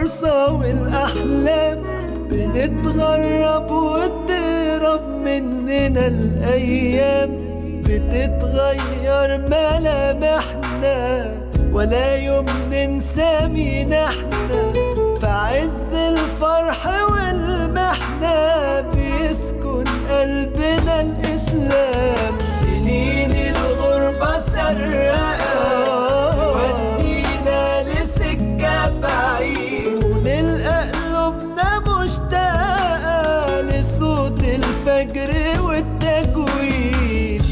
الفرصة والأحلام بنتغرب وتهرب مننا الأيام بتتغير ملامحنا ولا يوم ننسى مين احنا في عز الفرح والمحنة بيسكن قلبنا الإسلام سنين الغربة سرقة ودينا لسكة بعيد ونلقى قلوبنا مشتاقة لصوت الفجر والتجويد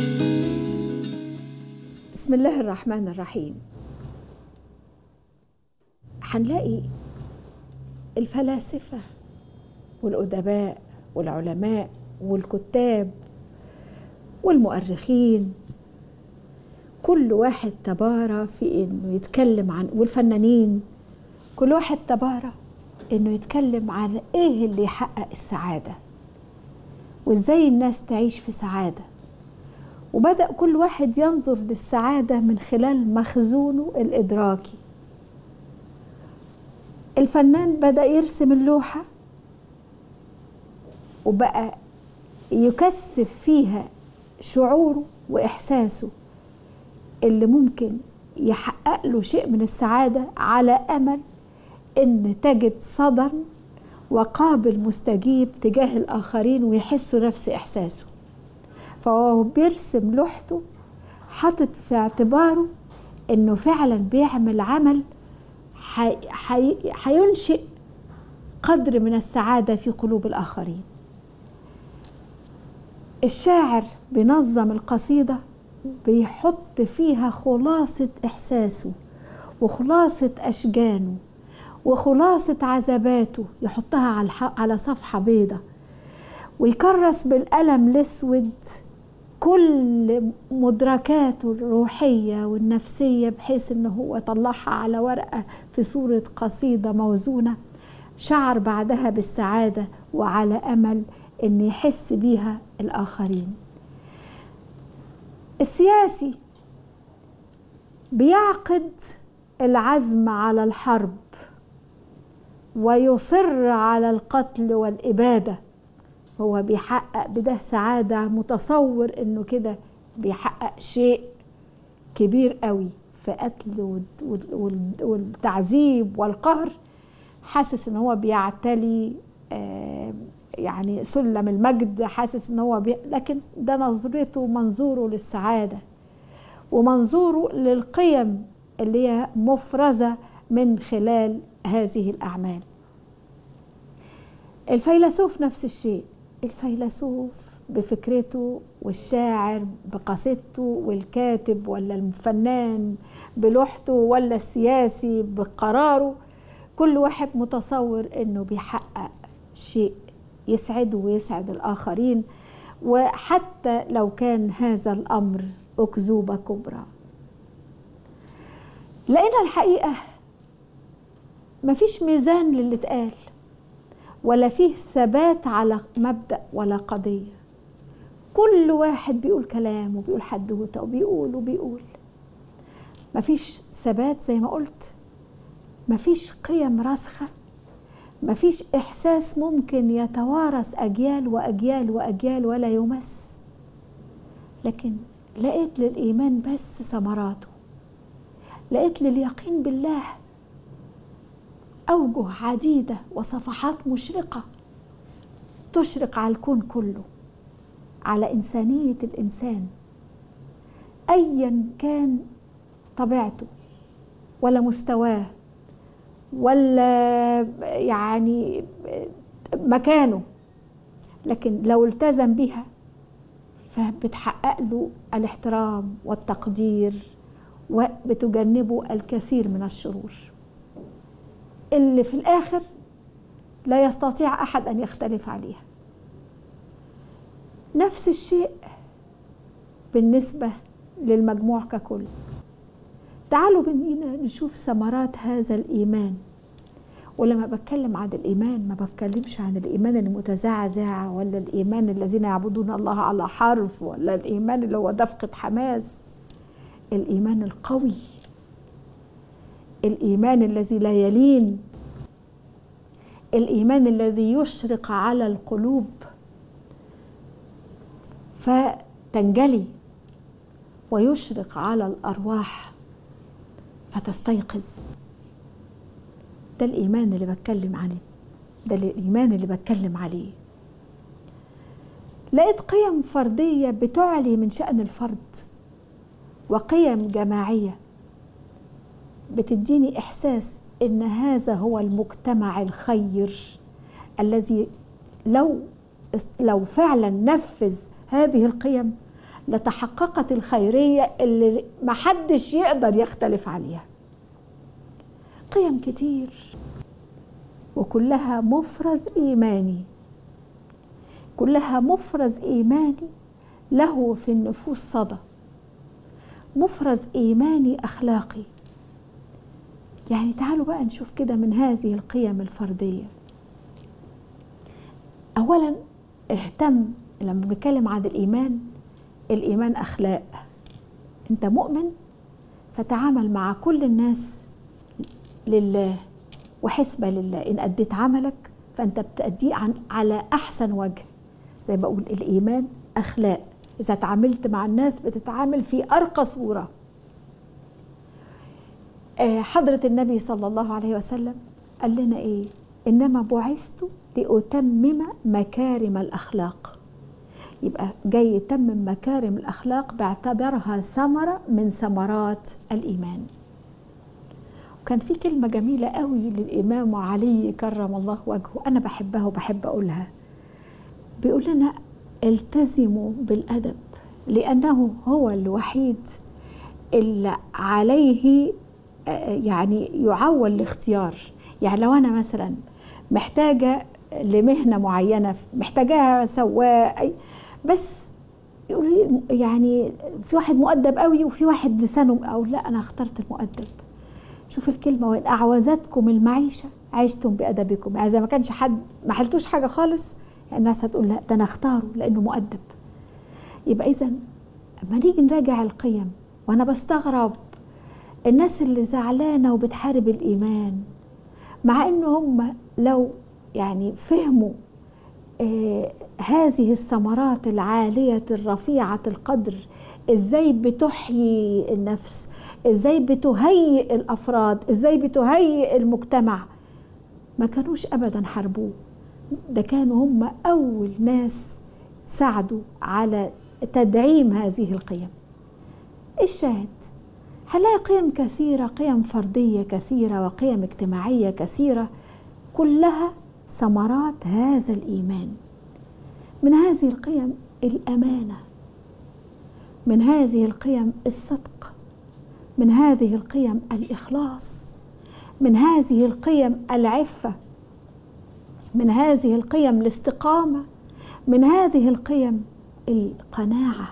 بسم الله الرحمن الرحيم هنلاقي الفلاسفة والأدباء والعلماء والكتاب والمؤرخين كل واحد تبارى في انه يتكلم عن والفنانين كل واحد تبارى انه يتكلم عن ايه اللي يحقق السعاده وازاي الناس تعيش في سعاده وبدا كل واحد ينظر للسعاده من خلال مخزونه الادراكي الفنان بدا يرسم اللوحه وبقى يكثف فيها شعوره واحساسه اللي ممكن يحقق له شيء من السعاده على امل ان تجد صدى وقابل مستجيب تجاه الاخرين ويحسوا نفس احساسه فهو بيرسم لوحته حاطط في اعتباره انه فعلا بيعمل عمل هينشئ قدر من السعاده في قلوب الاخرين الشاعر بينظم القصيده بيحط فيها خلاصه احساسه وخلاصه اشجانه وخلاصه عذباته يحطها على على صفحه بيضه ويكرس بالقلم الاسود كل مدركاته الروحيه والنفسيه بحيث ان هو يطلعها على ورقه في صوره قصيده موزونه شعر بعدها بالسعاده وعلى امل ان يحس بيها الاخرين السياسي بيعقد العزم على الحرب ويصر على القتل والاباده هو بيحقق بده سعاده متصور انه كده بيحقق شيء كبير قوي في قتل والتعذيب والقهر حاسس ان هو بيعتلي يعني سلم المجد حاسس ان هو بي... لكن ده نظرته ومنظوره للسعاده ومنظوره للقيم اللي هي مفرزه من خلال هذه الاعمال الفيلسوف نفس الشيء الفيلسوف بفكرته والشاعر بقصيدته والكاتب ولا الفنان بلوحته ولا السياسي بقراره كل واحد متصور انه بيحقق شيء يسعده ويسعد الآخرين وحتى لو كان هذا الأمر أكذوبة كبرى لقينا الحقيقة مفيش ميزان للي اتقال ولا فيه ثبات على مبدأ ولا قضية كل واحد بيقول كلام وبيقول حدوته وبيقول وبيقول مفيش ثبات زي ما قلت مفيش قيم راسخه مفيش إحساس ممكن يتوارث أجيال وأجيال وأجيال ولا يمس لكن لقيت للإيمان بس ثمراته لقيت لليقين بالله أوجه عديدة وصفحات مشرقة تشرق على الكون كله على إنسانية الإنسان أيا كان طبيعته ولا مستواه ولا يعني مكانه لكن لو التزم بها فبتحقق له الاحترام والتقدير وبتجنبه الكثير من الشرور اللي في الاخر لا يستطيع احد ان يختلف عليها نفس الشيء بالنسبه للمجموع ككل تعالوا بينا نشوف ثمرات هذا الإيمان ولما بتكلم عن الإيمان ما بتكلمش عن الإيمان المتزعزع ولا الإيمان الذين يعبدون الله على حرف ولا الإيمان اللي هو دفقة حماس الإيمان القوي الإيمان الذي لا يلين الايمان الذي يشرق على القلوب فتنجلي ويشرق على الارواح فتستيقظ ده الايمان اللي بتكلم عنه ده الايمان اللي بتكلم عليه لقيت قيم فرديه بتعلي من شان الفرد وقيم جماعيه بتديني احساس ان هذا هو المجتمع الخير الذي لو لو فعلا نفذ هذه القيم لتحققت الخيريه اللي محدش يقدر يختلف عليها قيم كتير وكلها مفرز ايماني كلها مفرز ايماني له في النفوس صدى مفرز ايماني اخلاقي يعني تعالوا بقى نشوف كده من هذه القيم الفرديه اولا اهتم لما بنتكلم عن الايمان الايمان اخلاق انت مؤمن فتعامل مع كل الناس لله وحسبة لله إن أديت عملك فأنت بتأديه عن على أحسن وجه زي ما بقول الإيمان أخلاق إذا تعاملت مع الناس بتتعامل في أرقى صورة حضرة النبي صلى الله عليه وسلم قال لنا إيه إنما بعثت لأتمم مكارم الأخلاق يبقى جاي يتمم مكارم الأخلاق باعتبرها ثمرة من ثمرات الإيمان وكان في كلمة جميلة قوي للإمام علي كرم الله وجهه أنا بحبها وبحب أقولها بيقول لنا التزموا بالأدب لأنه هو الوحيد اللي عليه يعني يعول الاختيار يعني لو أنا مثلا محتاجة لمهنة معينة محتاجاها سواق بس يقول يعني في واحد مؤدب قوي وفي واحد لسانه أو لا أنا اخترت المؤدب شوف الكلمة وإن أعوزتكم المعيشة عشتم بأدبكم يعني إذا ما كانش حد ما حلتوش حاجة خالص يعني الناس هتقول لا ده أنا اختاره لأنه مؤدب يبقى إذا لما نيجي نراجع القيم وأنا بستغرب الناس اللي زعلانة وبتحارب الإيمان مع إن هم لو يعني فهموا آه هذه الثمرات العالية الرفيعة القدر ازاي بتحيي النفس ازاي بتهيئ الافراد ازاي بتهيئ المجتمع ما كانوش ابدا حاربوه ده كانوا هم اول ناس ساعدوا على تدعيم هذه القيم الشاهد هنلاقي قيم كثيرة قيم فردية كثيرة وقيم اجتماعية كثيرة كلها ثمرات هذا الإيمان من هذه القيم الأمانة من هذه القيم الصدق من هذه القيم الاخلاص من هذه القيم العفه من هذه القيم الاستقامه من هذه القيم القناعه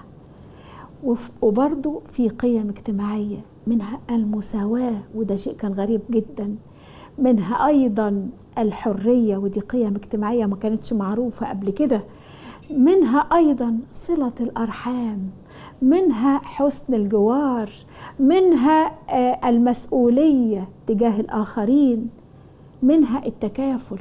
وبرضو في قيم اجتماعيه منها المساواه وده شيء كان غريب جدا منها ايضا الحريه ودي قيم اجتماعيه ما كانتش معروفه قبل كده منها ايضا صله الارحام منها حسن الجوار منها المسؤوليه تجاه الاخرين منها التكافل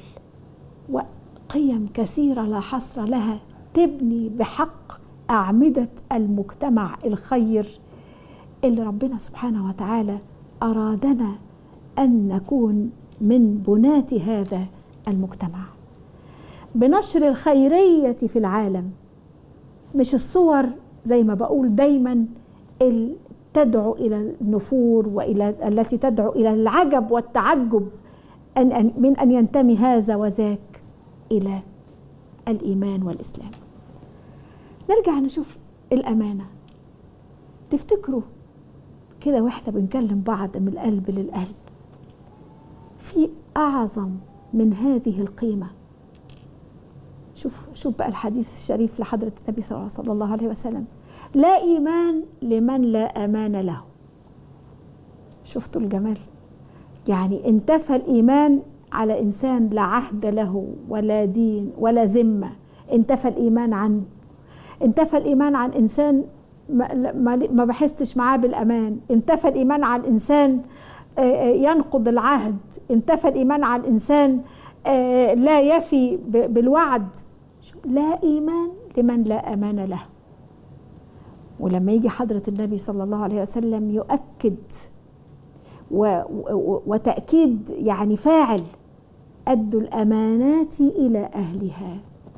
وقيم كثيره لا حصر لها تبني بحق اعمده المجتمع الخير اللي ربنا سبحانه وتعالى ارادنا ان نكون من بنات هذا المجتمع بنشر الخيريه في العالم مش الصور زي ما بقول دايما تدعو الى النفور والى التي تدعو الى العجب والتعجب أن أن من ان ينتمي هذا وذاك الى الايمان والاسلام نرجع نشوف الامانه تفتكروا كده واحنا بنكلم بعض من القلب للقلب في اعظم من هذه القيمه شوف شوف بقى الحديث الشريف لحضرة النبي صلى الله عليه وسلم لا إيمان لمن لا أمان له شفتوا الجمال يعني انتفى الإيمان على إنسان لا عهد له ولا دين ولا ذمة انتفى الإيمان عنه انتفى الإيمان عن إنسان ما بحسش معاه بالأمان انتفى الإيمان عن إنسان ينقض العهد انتفى الإيمان عن إنسان آه لا يفي ب- بالوعد لا إيمان لمن لا أمان له ولما يجي حضرة النبي صلى الله عليه وسلم يؤكد و و وتأكيد يعني فاعل أدوا الأمانات إلى أهلها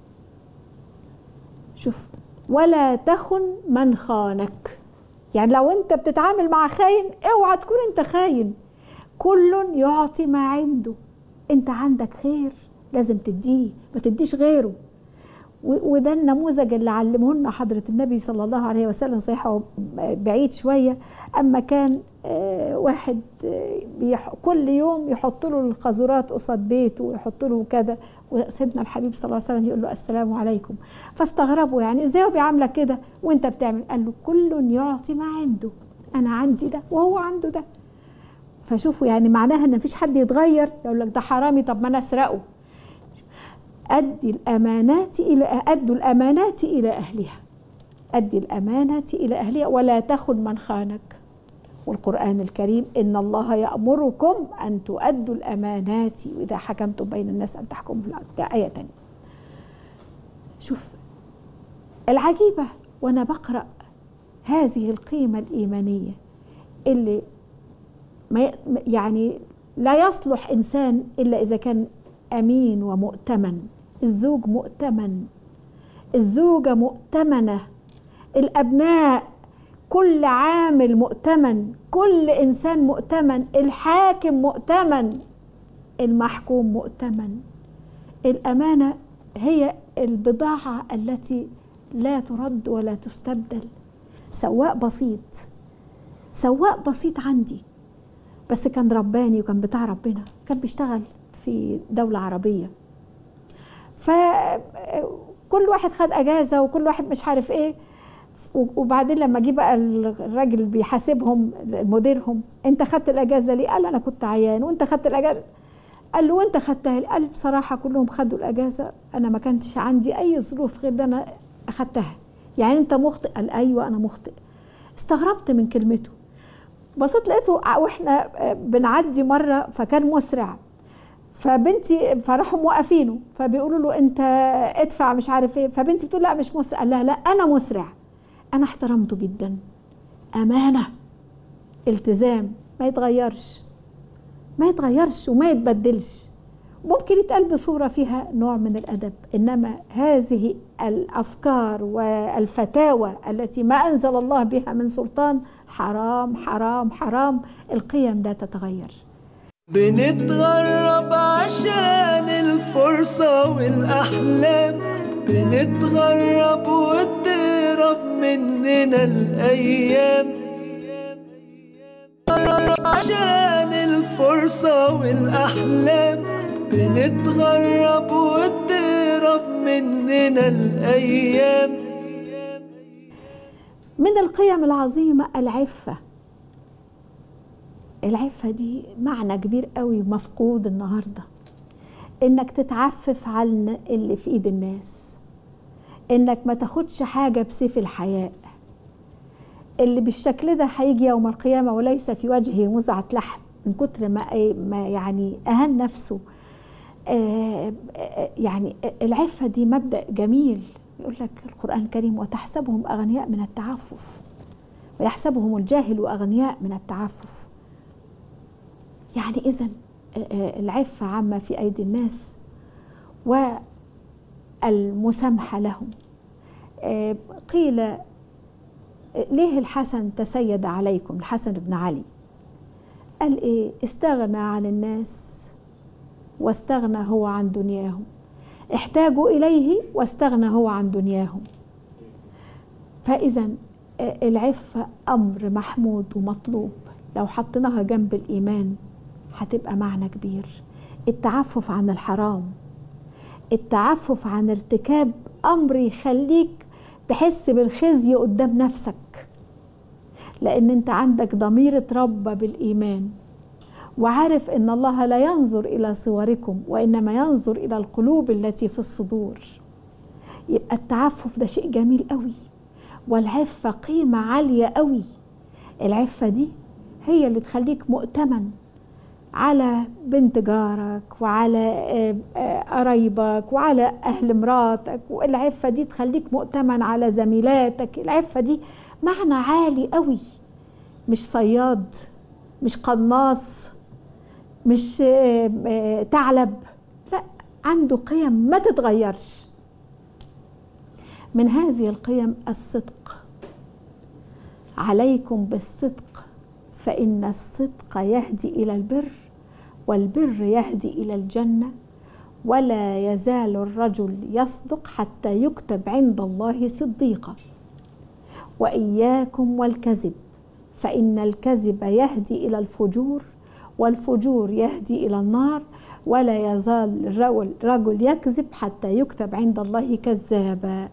شوف ولا تخن من خانك يعني لو انت بتتعامل مع خاين اوعى تكون انت خاين كل يعطي ما عنده انت عندك خير لازم تديه ما تديش غيره و- وده النموذج اللي علمه لنا حضرة النبي صلى الله عليه وسلم صحيح هو بعيد شوية أما كان آه، واحد آه، بيح كل يوم يحط له القاذورات قصاد بيته ويحط له كذا وسيدنا الحبيب صلى الله عليه وسلم يقول له السلام عليكم فاستغربوا يعني ازاي هو بيعاملك كده وانت بتعمل قال له كل يعطي ما عنده انا عندي ده وهو عنده ده فشوفوا يعني معناها ان مفيش حد يتغير يقول لك ده حرامي طب ما انا اسرقه أدي الأمانات إلى أدوا الأمانات إلى أهلها أدي الأمانات إلى أهلها ولا تخن من خانك والقرآن الكريم إن الله يأمركم أن تؤدوا الأمانات وإذا حكمتم بين الناس أن تحكموا بالعدل ده آية تانية شوف العجيبة وأنا بقرأ هذه القيمة الإيمانية اللي ما ي- يعني لا يصلح إنسان إلا إذا كان أمين ومؤتمن الزوج مؤتمن الزوجة مؤتمنة الأبناء كل عامل مؤتمن كل إنسان مؤتمن الحاكم مؤتمن المحكوم مؤتمن الأمانة هي البضاعة التي لا ترد ولا تستبدل سواق بسيط سواق بسيط عندي بس كان رباني وكان بتاع ربنا كان بيشتغل في دولة عربية فكل واحد خد اجازة وكل واحد مش عارف ايه وبعدين لما جه بقى الراجل بيحاسبهم مديرهم انت خدت الاجازه ليه؟ قال انا كنت عيان وانت خدت الاجازه قال له وانت خدتها ليه؟ قال بصراحه كلهم خدوا الاجازه انا ما كانش عندي اي ظروف غير ان انا اخدتها يعني انت مخطئ قال ايوه انا مخطئ استغربت من كلمته بصيت لقيته واحنا بنعدي مره فكان مسرع فبنتي فراحوا موقفينه فبيقولوا له انت ادفع مش عارف ايه فبنتي بتقول لا مش مسرع قال لها لا انا مسرع انا احترمته جدا امانه التزام ما يتغيرش ما يتغيرش وما يتبدلش ممكن يتقال بصورة فيها نوع من الأدب إنما هذه الأفكار والفتاوى التي ما أنزل الله بها من سلطان حرام حرام حرام القيم لا تتغير بنتغرب عشان الفرصة والأحلام بنتغرب وتهرب مننا الأيام بنتغرب عشان الفرصة والأحلام بنتغرب وتهرب مننا الأيام من القيم العظيمة العفة العفة دي معنى كبير قوي مفقود النهاردة انك تتعفف عن اللي في ايد الناس انك ما تاخدش حاجة بسيف الحياء اللي بالشكل ده هيجي يوم القيامة وليس في وجهه مزعة لحم من كتر ما ما يعني أهان نفسه آه يعني العفة دي مبدأ جميل يقول لك القرآن الكريم وتحسبهم أغنياء من التعفف ويحسبهم الجاهل أغنياء من التعفف يعني إذا العفة عامة في أيدي الناس والمسامحة لهم قيل ليه الحسن تسيد عليكم الحسن بن علي قال ايه استغنى عن الناس واستغنى هو عن دنياهم احتاجوا اليه واستغنى هو عن دنياهم فاذا العفه امر محمود ومطلوب لو حطيناها جنب الايمان هتبقى معنى كبير التعفف عن الحرام التعفف عن ارتكاب امر يخليك تحس بالخزي قدام نفسك لان انت عندك ضمير اتربى بالايمان وعارف ان الله لا ينظر الى صوركم وانما ينظر الى القلوب التي في الصدور يبقى التعفف ده شيء جميل قوي والعفه قيمه عاليه قوي العفه دي هي اللي تخليك مؤتمن على بنت جارك وعلى آه، آه، قرايبك وعلى أهل مراتك والعفة دي تخليك مؤتمن على زميلاتك العفة دي معنى عالي قوي مش صياد مش قناص مش آه، آه، ثعلب لا عنده قيم ما تتغيرش من هذه القيم الصدق عليكم بالصدق فإن الصدق يهدي إلى البر والبر يهدي إلى الجنة ولا يزال الرجل يصدق حتى يكتب عند الله صديقا وإياكم والكذب فإن الكذب يهدي إلى الفجور والفجور يهدي إلى النار ولا يزال الرجل رجل يكذب حتى يكتب عند الله كذابا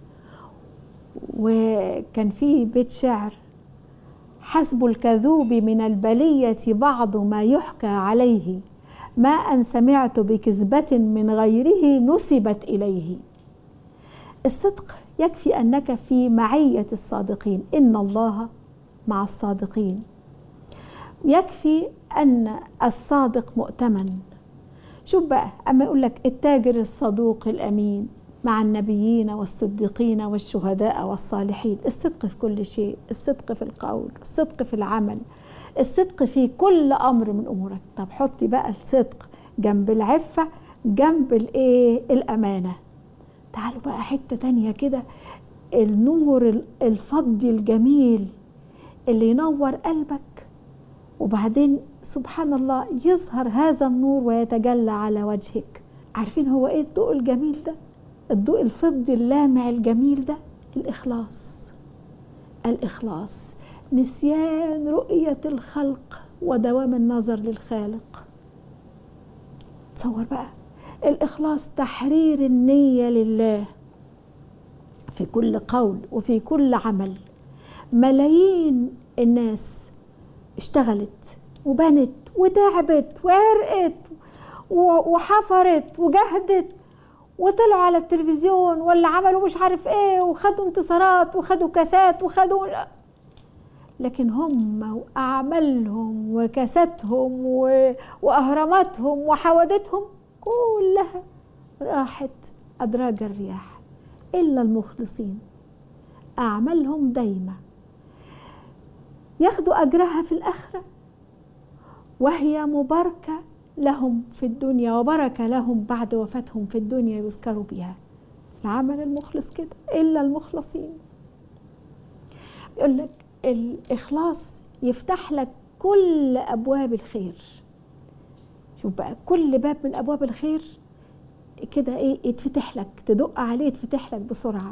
وكان في بيت شعر حسب الكذوب من البلية بعض ما يحكى عليه ما أن سمعت بكذبة من غيره نسبت إليه الصدق يكفي أنك في معية الصادقين إن الله مع الصادقين يكفي أن الصادق مؤتمن شوف بقى أما يقول لك التاجر الصدوق الأمين مع النبيين والصديقين والشهداء والصالحين الصدق في كل شيء الصدق في القول الصدق في العمل الصدق في كل أمر من أمورك طب حطي بقى الصدق جنب العفة جنب الإيه الأمانة تعالوا بقى حتة تانية كده النور الفضي الجميل اللي ينور قلبك وبعدين سبحان الله يظهر هذا النور ويتجلى على وجهك عارفين هو ايه الضوء الجميل ده الضوء الفضي اللامع الجميل ده الإخلاص الإخلاص نسيان رؤية الخلق ودوام النظر للخالق تصور بقى الإخلاص تحرير النية لله في كل قول وفي كل عمل ملايين الناس اشتغلت وبنت وتعبت وعرقت وحفرت وجهدت وطلعوا على التلفزيون ولا عملوا مش عارف ايه وخدوا انتصارات وخدوا كاسات وخدوا لكن هم واعمالهم وكاساتهم واهراماتهم وحوادثهم كلها راحت ادراج الرياح الا المخلصين اعمالهم دايمه ياخدوا اجرها في الاخره وهي مباركه لهم في الدنيا وبركة لهم بعد وفاتهم في الدنيا يذكروا بها العمل المخلص كده إلا المخلصين يقول لك الإخلاص يفتح لك كل أبواب الخير شوف بقى كل باب من أبواب الخير كده إيه يتفتح لك تدق عليه يتفتح لك بسرعة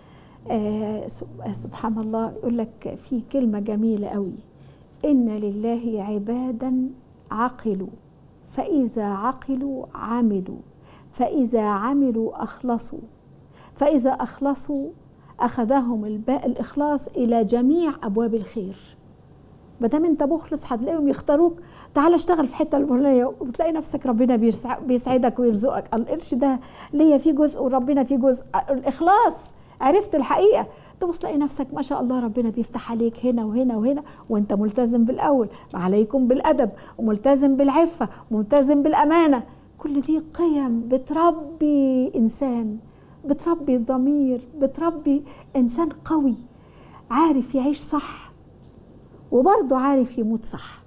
آه سبحان الله يقول لك في كلمة جميلة قوي إن لله عبادا عقلوا فإذا عقلوا عملوا فإذا عملوا أخلصوا فإذا أخلصوا أخذهم الباء الإخلاص إلى جميع أبواب الخير ما دام أنت مخلص هتلاقيهم يختاروك تعال اشتغل في حتة الفلانية وتلاقي نفسك ربنا بيسعدك ويرزقك القرش ده ليا فيه جزء وربنا فيه جزء الإخلاص عرفت الحقيقة تبص تلاقي نفسك ما شاء الله ربنا بيفتح عليك هنا وهنا وهنا وانت ملتزم بالاول عليكم بالادب وملتزم بالعفه وملتزم بالامانه كل دي قيم بتربي انسان بتربي ضمير بتربي انسان قوي عارف يعيش صح وبرضه عارف يموت صح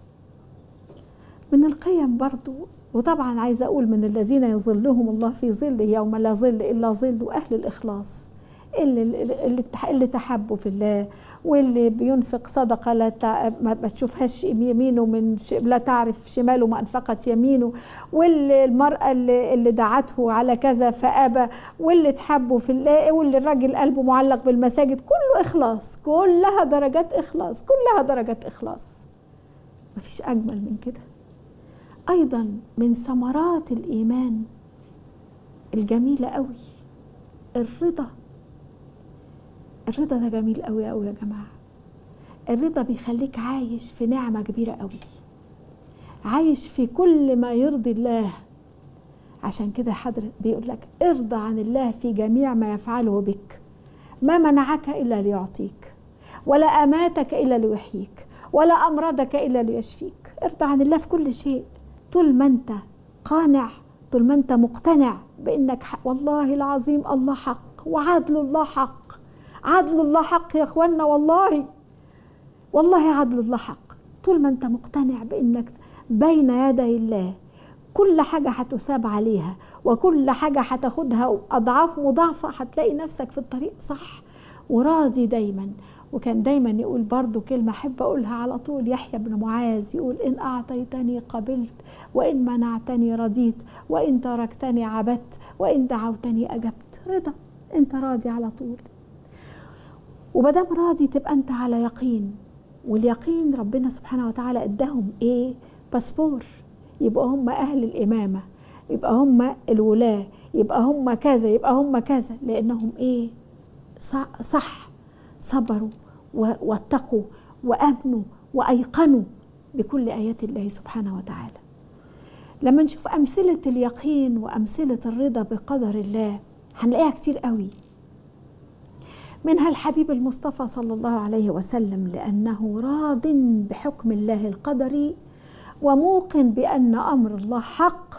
من القيم برضه وطبعا عايزه اقول من الذين يظلهم الله في ظله يوم لا ظل الا ظل اهل الاخلاص اللي اللي اللي تحبوا في الله واللي بينفق صدقه لا ما تشوفهاش يمينه من لا تعرف شماله ما انفقت يمينه واللي المراه اللي, اللي دعته على كذا فابى واللي تحبوا في الله واللي الراجل قلبه معلق بالمساجد كله اخلاص كلها درجات اخلاص كلها درجات اخلاص مفيش اجمل من كده ايضا من ثمرات الايمان الجميله قوي الرضا الرضا ده جميل قوي قوي يا جماعه الرضا بيخليك عايش في نعمه كبيره قوي عايش في كل ما يرضي الله عشان كده حضرتك بيقول لك ارضى عن الله في جميع ما يفعله بك ما منعك الا ليعطيك ولا اماتك الا ليحييك ولا امرضك الا ليشفيك ارضى عن الله في كل شيء طول ما انت قانع طول ما انت مقتنع بانك حق والله العظيم الله حق وعدل الله حق عدل الله حق يا اخوانا والله والله عدل الله حق طول ما انت مقتنع بانك بين يدي الله كل حاجة هتساب عليها وكل حاجة هتاخدها أضعاف مضاعفة هتلاقي نفسك في الطريق صح وراضي دايما وكان دايما يقول برضو كلمة أحب أقولها على طول يحيى بن معاذ يقول إن أعطيتني قبلت وإن منعتني رضيت وإن تركتني عبدت وإن دعوتني أجبت رضا أنت راضي على طول ومادام راضي تبقى أنت على يقين واليقين ربنا سبحانه وتعالى اداهم ايه باسبور يبقى هم اهل الامامه يبقى هم الولاه يبقى هم كذا يبقى هم كذا لانهم ايه صح, صح صبروا واتقوا وامنوا وايقنوا بكل ايات الله سبحانه وتعالى لما نشوف امثله اليقين وامثله الرضا بقدر الله هنلاقيها كتير قوي منها الحبيب المصطفى صلى الله عليه وسلم لانه راض بحكم الله القدري وموقن بان امر الله حق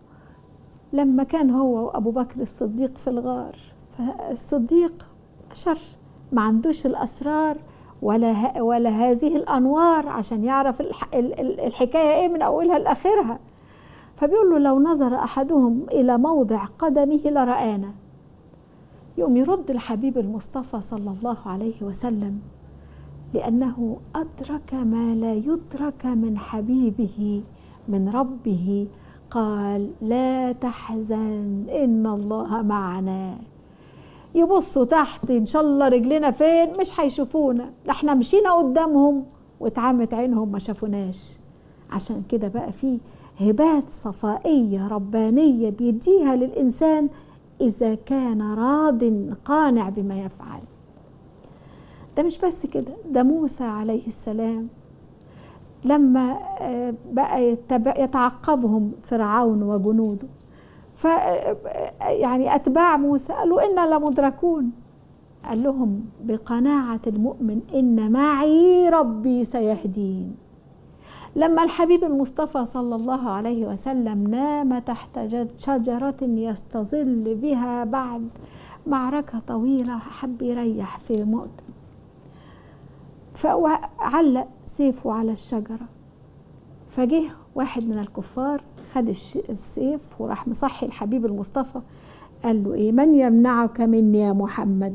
لما كان هو وابو بكر الصديق في الغار فالصديق شر ما عندوش الاسرار ولا ولا هذه الانوار عشان يعرف الحكايه ايه من اولها لاخرها فبيقول له لو نظر احدهم الى موضع قدمه لرانا يقوم يرد الحبيب المصطفى صلى الله عليه وسلم لأنه أدرك ما لا يدرك من حبيبه من ربه قال لا تحزن إن الله معنا يبصوا تحت إن شاء الله رجلنا فين مش هيشوفونا احنا مشينا قدامهم واتعمت عينهم ما شافوناش عشان كده بقى في هبات صفائية ربانية بيديها للإنسان إذا كان راض قانع بما يفعل ده مش بس كده ده موسى عليه السلام لما بقى يتعقبهم فرعون وجنوده ف يعني أتباع موسى قالوا إنا لمدركون قال لهم بقناعة المؤمن إن معي ربي سيهدين لما الحبيب المصطفى صلى الله عليه وسلم نام تحت شجرة يستظل بها بعد معركة طويلة حب يريح في مؤتم فعلق سيفه على الشجرة فجه واحد من الكفار خد السيف وراح مصحي الحبيب المصطفى قال له ايه من يمنعك مني يا محمد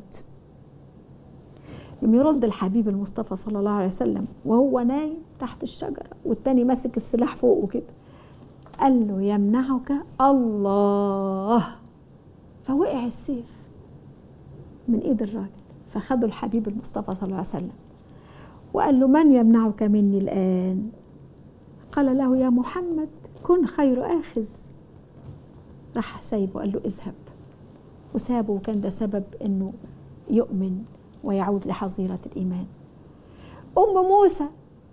يوم يرد الحبيب المصطفى صلى الله عليه وسلم وهو نايم تحت الشجرة والتاني ماسك السلاح فوقه كده قال له يمنعك الله فوقع السيف من ايد الراجل فخده الحبيب المصطفى صلى الله عليه وسلم وقال له من يمنعك مني الآن قال له يا محمد كن خير آخذ راح سايبه قال له اذهب وسابه وكان ده سبب انه يؤمن ويعود لحظيرة الإيمان أم موسى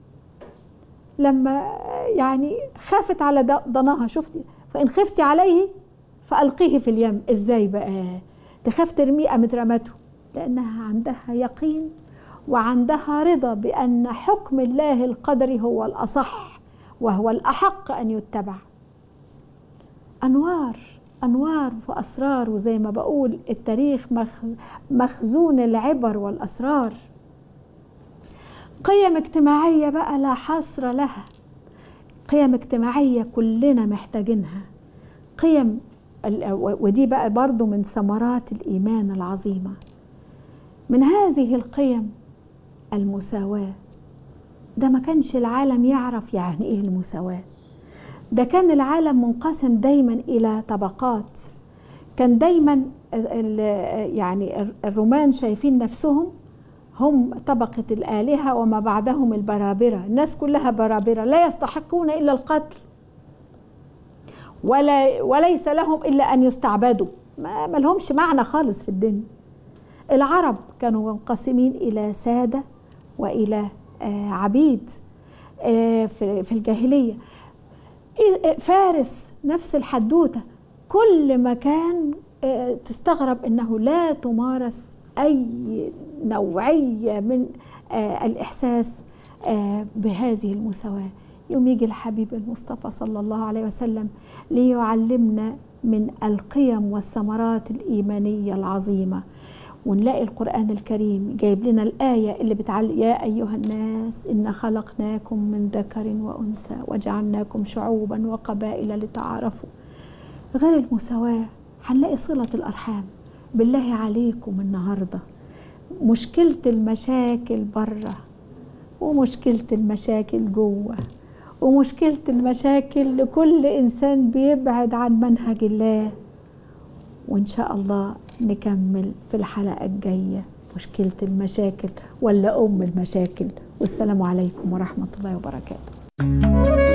لما يعني خافت على ضناها شفتي فإن خفتي عليه فألقيه في اليم إزاي بقى تخاف ترميه قامت رمته لأنها عندها يقين وعندها رضا بأن حكم الله القدري هو الأصح وهو الأحق أن يتبع أنوار أنوار وأسرار وزي ما بقول التاريخ مخزون العبر والأسرار قيم اجتماعية بقى لا حصر لها قيم اجتماعية كلنا محتاجينها قيم ودي بقى برضو من ثمرات الإيمان العظيمة من هذه القيم المساواة ده ما كانش العالم يعرف يعني ايه المساواة ده كان العالم منقسم دايما الى طبقات كان دايما يعني الرومان شايفين نفسهم هم طبقة الآلهة وما بعدهم البرابرة الناس كلها برابرة لا يستحقون إلا القتل ولا وليس لهم إلا أن يستعبدوا ما, ما لهمش معنى خالص في الدنيا العرب كانوا منقسمين إلى سادة وإلى عبيد في الجاهلية فارس نفس الحدوتة كل مكان تستغرب أنه لا تمارس أي نوعية من الإحساس بهذه المساواة يوم يجي الحبيب المصطفى صلى الله عليه وسلم ليعلمنا من القيم والثمرات الإيمانية العظيمة ونلاقي القرآن الكريم جايب لنا الآية اللي بتعلم يا أيها الناس إن خلقناكم من ذكر وأنثى وجعلناكم شعوبا وقبائل لتعارفوا غير المساواة هنلاقي صلة الأرحام بالله عليكم النهاردة مشكلة المشاكل بره ومشكلة المشاكل جوه ومشكلة المشاكل لكل إنسان بيبعد عن منهج الله وإن شاء الله نكمل في الحلقة الجاية مشكلة المشاكل ولا أم المشاكل والسلام عليكم ورحمة الله وبركاته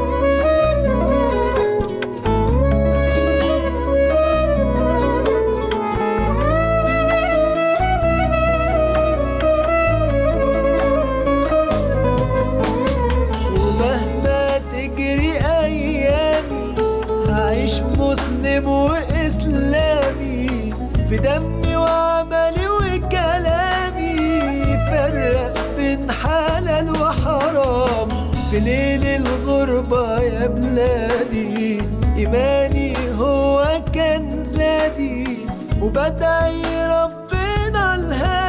ومهما تجري ايامي هعيش مسلم واسلامي في دمي وعملي وكلامي فرق بين حلال وحرام في ليل الغربة يا بلادي إيماني هو كان زادي وبدعي ربنا الهادي